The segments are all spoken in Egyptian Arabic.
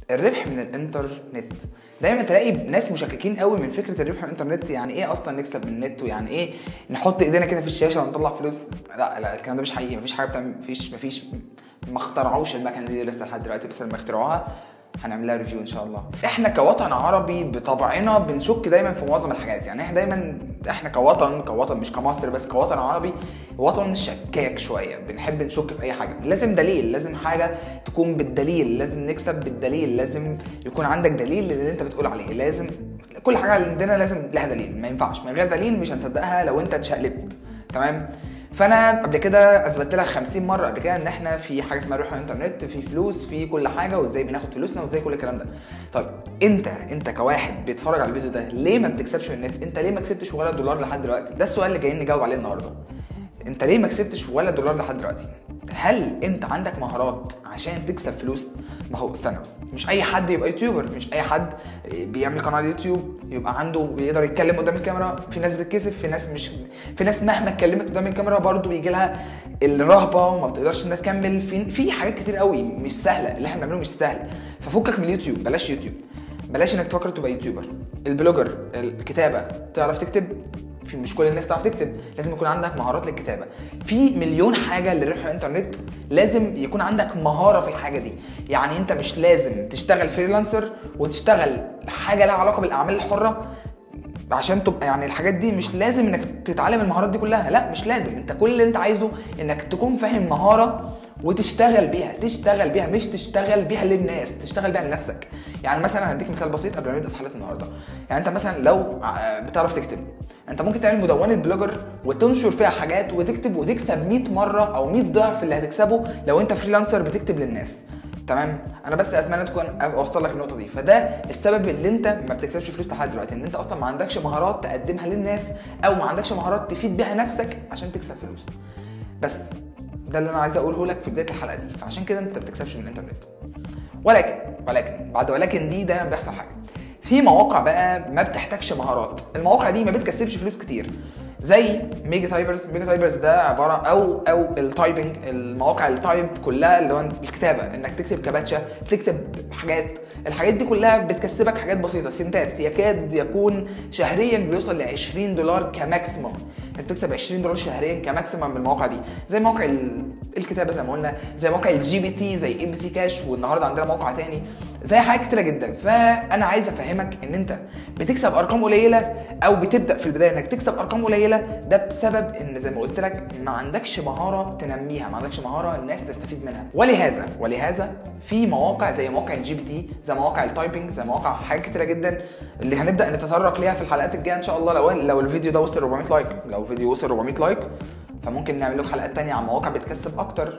الربح من الانترنت دايما تلاقي ناس مشككين قوي من فكره الربح من الانترنت يعني ايه اصلا نكسب من النت ويعني ايه نحط ايدينا كده في الشاشه ونطلع فلوس لا لا الكلام ده مش حقيقي مفيش حاجه بتعمل مفيش مفيش ما اخترعوش المكنه دي لسه لحد دلوقتي بس لما اخترعوها هنعمل لها ريفيو ان شاء الله احنا كوطن عربي بطبعنا بنشك دايما في معظم الحاجات يعني احنا دايما احنا كوطن كوطن مش كمصر بس كوطن عربي وطن شكاك شويه بنحب نشك في اي حاجه لازم دليل لازم حاجه تكون بالدليل لازم نكسب بالدليل لازم يكون عندك دليل للي انت بتقول عليه لازم كل حاجه عندنا لازم لها دليل ما ينفعش من غير دليل مش هنصدقها لو انت اتشقلبت تمام فانا قبل كده اثبتت لك 50 مره قبل كده ان احنا في حاجه اسمها روح الانترنت في فلوس في كل حاجه وازاي بناخد فلوسنا وازاي كل الكلام ده طيب انت انت كواحد بيتفرج على الفيديو ده ليه ما بتكسبش من النت انت ليه ما كسبتش ولا دولار لحد دلوقتي ده السؤال اللي جايين نجاوب عليه النهارده انت ليه ما كسبتش ولا دولار لحد دلوقتي هل انت عندك مهارات عشان تكسب فلوس ما هو استنى بس مش اي حد يبقى يوتيوبر مش اي حد بيعمل قناه يوتيوب يبقى عنده بيقدر يتكلم قدام الكاميرا في ناس بتتكسف في ناس مش في ناس مهما اتكلمت قدام الكاميرا برضه بيجي لها الرهبه وما بتقدرش انها تكمل في في حاجات كتير قوي مش سهله اللي احنا بنعمله مش سهل ففكك من اليوتيوب بلاش يوتيوب بلاش انك تفكر تبقى يوتيوبر البلوجر الكتابه تعرف تكتب في مش كل الناس تعرف تكتب لازم يكون عندك مهارات للكتابه في مليون حاجه للربح من الانترنت لازم يكون عندك مهاره في الحاجه دي يعني انت مش لازم تشتغل فريلانسر وتشتغل حاجه لها علاقه بالاعمال الحره عشان تبقى يعني الحاجات دي مش لازم انك تتعلم المهارات دي كلها لا مش لازم انت كل اللي انت عايزه انك تكون فاهم مهاره وتشتغل بيها تشتغل بيها مش تشتغل بيها للناس تشتغل بيها لنفسك يعني مثلا هديك مثال بسيط قبل ما نبدا في حلقه النهارده يعني انت مثلا لو بتعرف تكتب انت ممكن تعمل مدونه بلوجر وتنشر فيها حاجات وتكتب وتكسب 100 مره او 100 ضعف اللي هتكسبه لو انت فريلانسر بتكتب للناس تمام انا بس اتمنى تكون اوصل لك النقطه دي فده السبب اللي انت ما بتكسبش فلوس لحد دلوقتي ان انت اصلا ما عندكش مهارات تقدمها للناس او ما عندكش مهارات تفيد بيها نفسك عشان تكسب فلوس بس ده اللي انا عايز اقوله لك في بدايه الحلقه دي فعشان كده انت ما بتكسبش من الانترنت ولكن ولكن بعد ولكن دي دايما بيحصل حاجه في مواقع بقى ما بتحتاجش مهارات المواقع دي ما بتكسبش فلوس كتير زي ميجا تايبرز ميجا تايبرز ده عباره او او التايبنج المواقع التايب كلها اللي هو الكتابه انك تكتب كباتشا تكتب حاجات الحاجات دي كلها بتكسبك حاجات بسيطه سنتات يكاد يكون شهريا بيوصل ل 20 دولار كماكسيموم انك تكسب 20 دولار شهريا كماكسيموم من المواقع دي زي موقع الكتابه زي ما قلنا زي موقع الجي بي تي زي ام بي سي كاش والنهارده عندنا موقع تاني زي حاجات كتيره جدا فانا عايز افهمك ان انت بتكسب ارقام قليله او بتبدا في البدايه انك تكسب ارقام قليله ده بسبب ان زي ما قلت لك ما عندكش مهاره تنميها ما عندكش مهاره الناس تستفيد منها ولهذا ولهذا في مواقع زي مواقع الجي بي تي زي مواقع التايبنج زي مواقع حاجات كتيره جدا اللي هنبدا نتطرق ليها في الحلقات الجايه ان شاء الله لو لو الفيديو ده وصل 400 لايك لو الفيديو وصل 400 لايك فممكن نعمل لك حلقات تانية عن مواقع بتكسب اكتر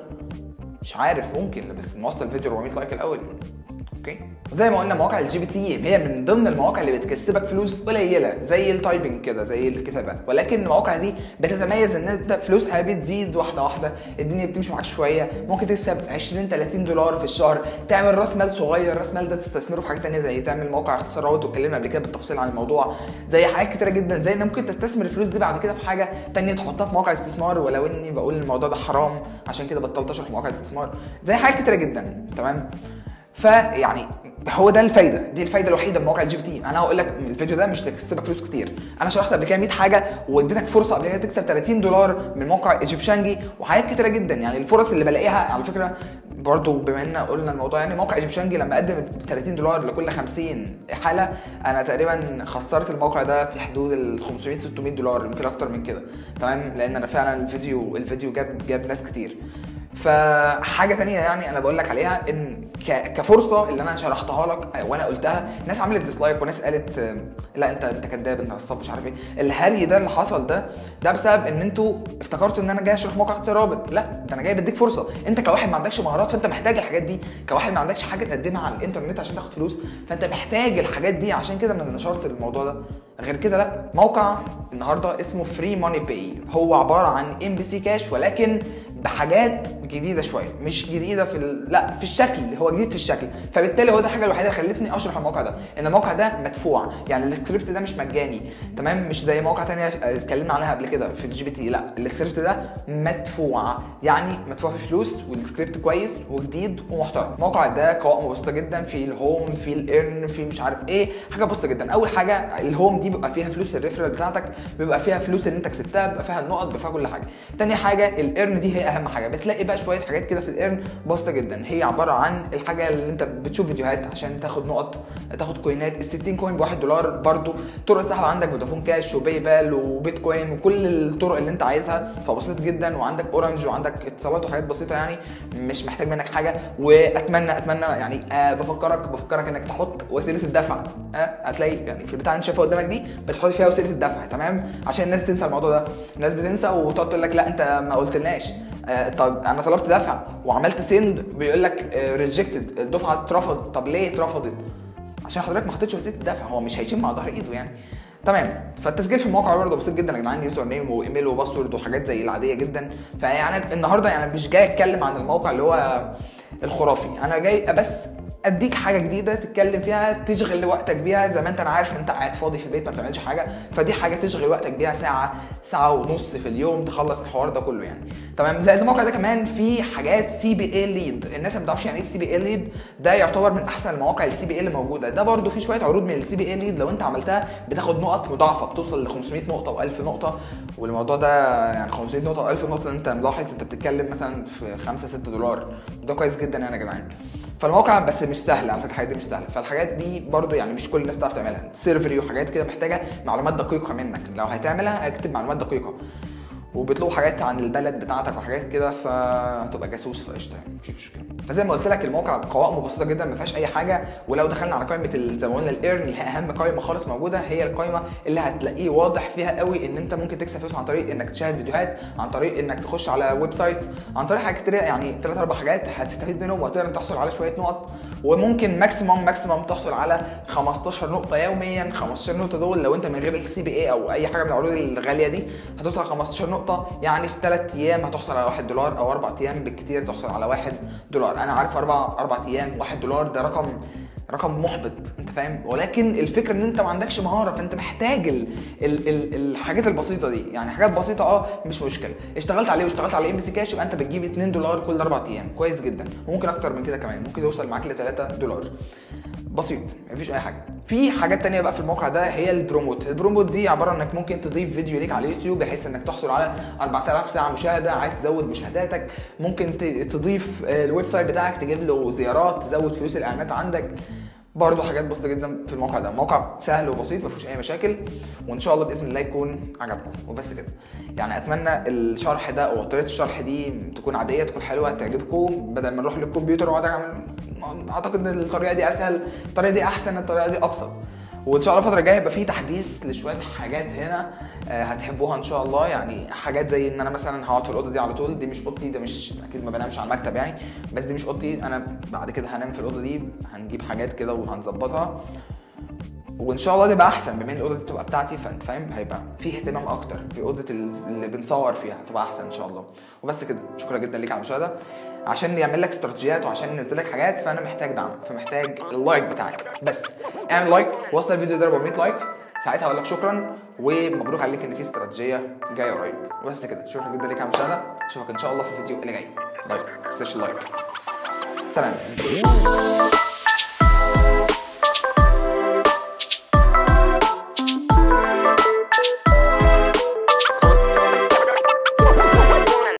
مش عارف ممكن بس نوصل الفيديو 400 لايك الاول اوكي وزي ما قلنا مواقع الجي بي تي هي من ضمن المواقع اللي بتكسبك فلوس قليله زي التايبنج كده زي الكتابه ولكن المواقع دي بتتميز ان انت فلوسها بتزيد واحده واحده الدنيا بتمشي معاك شويه ممكن تكسب 20 30 دولار في الشهر تعمل راس مال صغير راس مال ده تستثمره في حاجه ثانيه زي تعمل موقع اختصارات واتكلمنا قبل كده بالتفصيل عن الموضوع زي حاجات كتيره جدا زي ان ممكن تستثمر الفلوس دي بعد كده في حاجه ثانيه تحطها في موقع استثمار ولو اني بقول الموضوع ده حرام عشان كده بطلت اشرح مواقع الاستثمار زي حاجات كتيره جدا تمام فيعني هو ده الفايده دي الفايده الوحيده بمواقع الجي بي تي انا هقول لك الفيديو ده مش تكسبك فلوس كتير انا شرحت قبل كده 100 حاجه واديتك فرصه قبل كده تكسب 30 دولار من موقع ايجيبشانجي وحاجات كتيره جدا يعني الفرص اللي بلاقيها على فكره برضو بما ان قلنا الموضوع يعني موقع ايجيبشانجي لما قدم 30 دولار لكل 50 حاله انا تقريبا خسرت الموقع ده في حدود ال 500 600 دولار يمكن اكتر من كده تمام لان انا فعلا الفيديو الفيديو جاب جاب ناس كتير فحاجه تانية يعني انا بقول لك عليها ان كفرصه اللي انا شرحتها لك وانا قلتها ناس عملت ديسلايك وناس قالت لا انت انت كذاب انت نصاب مش عارف ايه الهري ده اللي حصل ده ده بسبب ان انتوا افتكرتوا ان انا جاي اشرح موقع اقتصادي رابط لا ده انا جاي بديك فرصه انت كواحد ما عندكش مهارات فانت محتاج الحاجات دي كواحد ما عندكش حاجه تقدمها على الانترنت عشان تاخد فلوس فانت محتاج الحاجات دي عشان كده انا نشرت الموضوع ده غير كده لا موقع النهارده اسمه فري ماني باي هو عباره عن ام بي سي كاش ولكن بحاجات جديده شويه مش جديده في ال... لا في الشكل هو جديد في الشكل فبالتالي هو ده الحاجه الوحيده اللي خلتني اشرح الموقع ده ان الموقع ده مدفوع يعني السكريبت ده مش مجاني تمام مش زي مواقع تانية اتكلمنا عليها قبل كده في الجي بي تي لا السكريبت ده مدفوع يعني مدفوع في فلوس والسكريبت كويس وجديد ومحترم الموقع ده قوائمه بسيطه جدا في الهوم في الايرن في مش عارف ايه حاجه بسيطه جدا اول حاجه الهوم دي بيبقى فيها فلوس الريفرال بتاعتك بيبقى فيها فلوس اللي انت كسبتها بيبقى فيها النقط بيبقى فيها كل حاجه تاني حاجه الايرن دي هي اهم حاجه بتلاقي بقى شويه حاجات كده في الايرن بسيطه جدا هي عباره عن الحاجه اللي انت بتشوف فيديوهات عشان تاخد نقط تاخد كوينات ال 60 كوين ب 1 دولار برضو طرق السحب عندك فودافون كاش وباي بال وبيتكوين وكل الطرق اللي انت عايزها فبسيط جدا وعندك اورنج وعندك اتصالات وحاجات بسيطه يعني مش محتاج منك حاجه واتمنى اتمنى يعني آه بفكرك بفكرك انك تحط وسيله الدفع آه هتلاقي يعني في البتاع اللي انت شايفها قدامك دي بتحط فيها وسيله الدفع تمام عشان الناس تنسى الموضوع ده الناس بتنسى وتقعد تقول لك لا انت ما قلتلناش آه طب انا طلبت دفع وعملت سند بيقول لك ريجكتد الدفعه اترفض طب ليه اترفضت عشان حضرتك ما حطيتش وسيله الدفع هو مش هيشيل مع ظهر ايده يعني تمام فالتسجيل في الموقع برضه بسيط جدا يا جدعان يوزر نيم وايميل وباسورد وحاجات زي العاديه جدا فيعني النهارده يعني مش جاي اتكلم عن الموقع اللي هو الخرافي انا جاي بس اديك حاجه جديده تتكلم فيها تشغل وقتك بيها زي ما انت انا عارف ان انت قاعد فاضي في البيت ما بتعملش حاجه فدي حاجه تشغل وقتك بيها ساعه ساعه ونص في اليوم تخلص الحوار ده كله يعني تمام زائد الموقع ده كمان في حاجات سي بي اي ليد الناس ما بتعرفش يعني ايه السي بي اي ليد ده يعتبر من احسن المواقع السي بي اي اللي موجوده ده برده في شويه عروض من السي بي اي ليد لو انت عملتها بتاخد نقط مضاعفه بتوصل ل 500 نقطه و1000 نقطه والموضوع ده يعني 500 نقطه و1000 نقطه انت ملاحظ انت بتتكلم مثلا في 5 6 دولار ده كويس جدا يعني يا جدعان فالموقع بس مش سهل على فكره الحاجات دي مش سهله فالحاجات دي برضو يعني مش كل الناس تعرف تعملها سيرفري وحاجات كده محتاجه معلومات دقيقه منك لو هتعملها اكتب معلومات دقيقه وبيطلبوا حاجات عن البلد بتاعتك وحاجات كده فتبقى جاسوس فقشطه يعني مفيش مشكله فزي ما قلت لك الموقع قوائمه بسيطه جدا ما فيهاش اي حاجه ولو دخلنا على قائمه زي ما قلنا الايرن اللي هي اهم قائمه خالص موجوده هي القائمه اللي هتلاقيه واضح فيها قوي ان انت ممكن تكسب فلوس عن طريق انك تشاهد فيديوهات عن طريق انك تخش على ويب سايتس عن طريق حاجات كتير يعني ثلاث اربع حاجات هتستفيد منهم وتقدر تحصل على شويه نقط وممكن ماكسيموم ماكسيموم تحصل على 15 نقطه يوميا 15 نقطه دول لو انت من غير السي بي اي او اي حاجه من العروض الغاليه دي هتوصل 15 نقطه يعني في ثلاث ايام هتحصل على 1 دولار او اربع ايام بالكتير تحصل على 1 دولار انا عارف اربع اربع ايام 1 دولار ده رقم رقم محبط انت فاهم ولكن الفكره ان انت ما عندكش مهاره فانت محتاج ال ال ال الحاجات البسيطه دي يعني حاجات بسيطه اه مش مشكله اشتغلت عليه واشتغلت على ام بي سي كاش يبقى انت بتجيب 2 دولار كل اربع ايام كويس جدا وممكن اكتر من كده كمان ممكن يوصل معاك ل 3 دولار بسيط مفيش اي حاجه في حاجات تانية بقى في الموقع ده هي البروموت البروموت دي عباره انك ممكن تضيف فيديو ليك على اليوتيوب بحيث انك تحصل على 4000 ساعه مشاهده عايز تزود مشاهداتك ممكن تضيف الويب سايت بتاعك تجيب له زيارات تزود فلوس الاعلانات عندك برضه حاجات بسيطه جدا في الموقع ده موقع سهل وبسيط ما فيهوش اي مشاكل وان شاء الله باذن الله يكون عجبكم وبس كده يعني اتمنى الشرح ده او طريقه الشرح دي تكون عاديه تكون حلوه تعجبكم بدل ما نروح للكمبيوتر واقعد اعمل اعتقد ان الطريقه دي اسهل الطريقه دي احسن الطريقه دي ابسط وان شاء الله الفتره الجايه يبقى في تحديث لشويه حاجات هنا هتحبوها ان شاء الله يعني حاجات زي ان انا مثلا هقعد في الاوضه دي على طول دي مش اوضتي ده مش اكيد ما بنامش على المكتب يعني بس دي مش اوضتي انا بعد كده هنام في الاوضه دي هنجيب حاجات كده وهنظبطها وان شاء الله تبقى احسن بما ان الاوضه دي تبقى بتاعتي فانت فاهم هيبقى في اهتمام اكتر في اوضه اللي بنصور فيها تبقى احسن ان شاء الله وبس كده شكرا جدا ليك على المشاهده عشان يعمل لك استراتيجيات وعشان ينزل لك حاجات فانا محتاج دعم فمحتاج اللايك بتاعك بس اعمل لايك وصل الفيديو ده 400 لايك ساعتها اقول لك شكرا ومبروك عليك ان في استراتيجيه جايه قريب بس كده شكرا جدا ليك على المشاهده اشوفك ان شاء الله في الفيديو اللي جاي لايك ما تنساش اللايك سلام